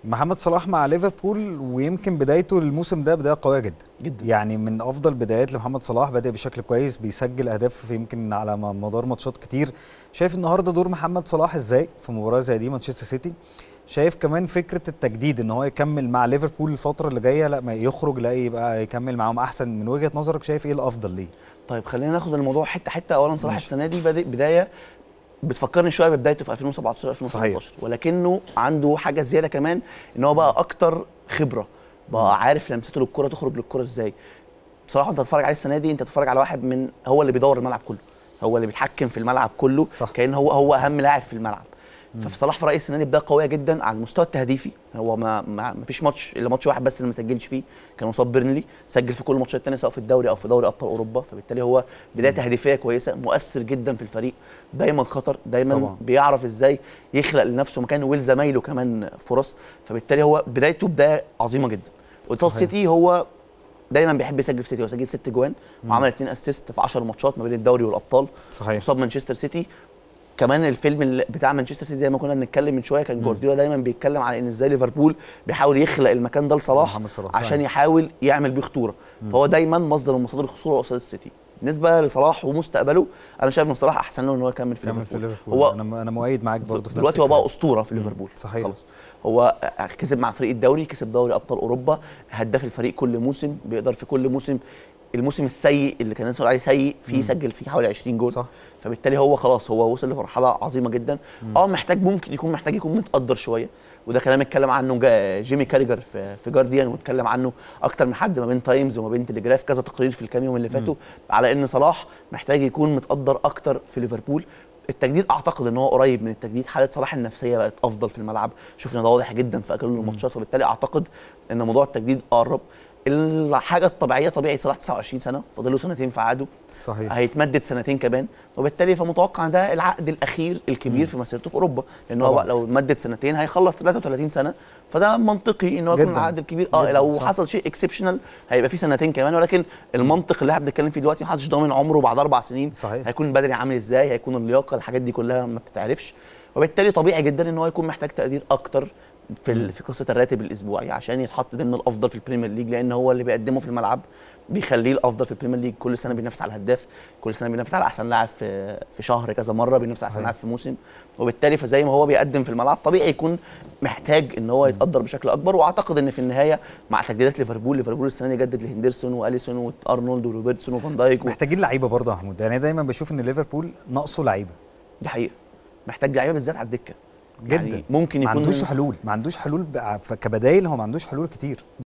محمد صلاح مع ليفربول ويمكن بدايته الموسم ده بدايه قويه جدا جدا يعني من افضل بدايات لمحمد صلاح بادئ بشكل كويس بيسجل اهداف في يمكن على م- مدار ماتشات كتير شايف النهارده دور محمد صلاح ازاي في مباراه زي دي مانشستر سيتي شايف كمان فكره التجديد ان هو يكمل مع ليفربول الفتره اللي جايه لا ما يخرج لا يبقى يكمل معاهم احسن من وجهه نظرك شايف ايه الافضل ليه طيب خلينا ناخد الموضوع حته حته اولا صلاح ماشي. السنه دي بادئ بدايه بتفكرني شويه ببدايته في 2017 2018 ولكنه عنده حاجه زياده كمان ان هو بقى اكتر خبره بقى عارف لمسته للكره تخرج للكره ازاي بصراحه انت تتفرج عليه السنه دي انت تتفرج على واحد من هو اللي بيدور الملعب كله هو اللي بيتحكم في الملعب كله صح. كان هو هو اهم لاعب في الملعب ففي صلاح في رايي السنه دي بدايه قويه جدا على المستوى التهديفي هو ما ما ما فيش ماتش الا ماتش واحد بس اللي ما سجلش فيه كان قصاد بيرنلي سجل في كل الماتشات الثانيه سواء في الدوري او في دوري ابطال اوروبا فبالتالي هو بدايه تهديفيه كويسه مؤثر جدا في الفريق دايما خطر دايما طبعاً. طبعا. بيعرف ازاي يخلق لنفسه مكان ولزمايله كمان فرص فبالتالي هو بدايته بدايه عظيمه جدا قصاد صحيح. سيتي هو دايما بيحب يسجل في سيتي هو سجل ست جوان وعمل اثنين اسيست في 10 ماتشات ما بين الدوري والابطال صحيح قصاد مانشستر سيتي كمان الفيلم اللي بتاع مانشستر سيتي زي ما كنا بنتكلم من شويه كان جوارديولا دايما بيتكلم على ان ازاي ليفربول بيحاول يخلق المكان ده لصلاح محمد صلاح، عشان صحيح. يحاول يعمل بيه خطوره فهو دايما مصدر من مصادر الخطوره قصاد السيتي بالنسبه لصلاح ومستقبله انا شايف ان صلاح احسن له ان هو يكمل في كمل في ليفربول ليفربول هو انا انا مؤيد معاك برضه في نفس دلوقتي هو بقى الكلام. اسطوره في ليفربول صحيح. خلاص هو كسب مع فريق الدوري كسب دوري ابطال اوروبا هداف الفريق كل موسم بيقدر في كل موسم الموسم السيء اللي كان الناس بتقول عليه سيء فيه يسجل فيه حوالي 20 جول صح. فبالتالي هو خلاص هو وصل لمرحله عظيمه جدا اه محتاج ممكن يكون محتاج يكون متقدر شويه وده كلام اتكلم عنه جا- جيمي كاريجر في في جارديان واتكلم عنه اكتر من حد ما بين تايمز وما بين تليجراف كذا تقرير في الكام يوم اللي فاتوا على ان صلاح محتاج يكون متقدر اكتر في ليفربول التجديد اعتقد ان هو قريب من التجديد حاله صلاح النفسيه بقت افضل في الملعب شفنا ده واضح جدا في اجل الماتشات وبالتالي اعتقد ان موضوع التجديد قرب الحاجه الطبيعيه طبيعي صلاح 29 سنه فاضل له سنتين في عقده صحيح هيتمدد سنتين كمان وبالتالي فمتوقع ان ده العقد الاخير الكبير في مسيرته في اوروبا لان هو طبعاً. بقى لو مدد سنتين هيخلص 33 سنه فده منطقي ان هو يكون جداً. العقد الكبير اه جداً، لو صح. حصل شيء اكسبشنال هيبقى في سنتين كمان ولكن المنطق اللي احنا بنتكلم فيه دلوقتي محدش ضامن عمره بعد اربع سنين صحيح. هيكون بدري عامل ازاي هيكون اللياقه الحاجات دي كلها ما بتتعرفش وبالتالي طبيعي جدا ان هو يكون محتاج تقدير اكتر في ال- في قصه الراتب الاسبوعي عشان يتحط ضمن الافضل في البريمير ليج لان هو اللي بيقدمه في الملعب بيخليه الافضل في البريمير ليج كل سنه بينافس على الهداف كل سنه بينافس على احسن لاعب في في شهر كذا مره بينافس على احسن صحيح. لاعب في موسم وبالتالي فزي ما هو بيقدم في الملعب طبيعي يكون محتاج ان هو يتقدر بشكل اكبر واعتقد ان في النهايه مع تجديدات ليفربول ليفربول السنه دي جدد لهندرسون واليسون وارنولد وروبرتسون وفان دايك و... محتاجين لعيبه برضه يا محمود يعني دايما بشوف ان ليفربول ناقصه لعيبه دي حقيقه محتاج لعيبه بالذات على الدكه جدا يعني ممكن ما يكون عندوش حلول ما عندوش حلول بقى- كبدايل هو ما عندوش حلول كتير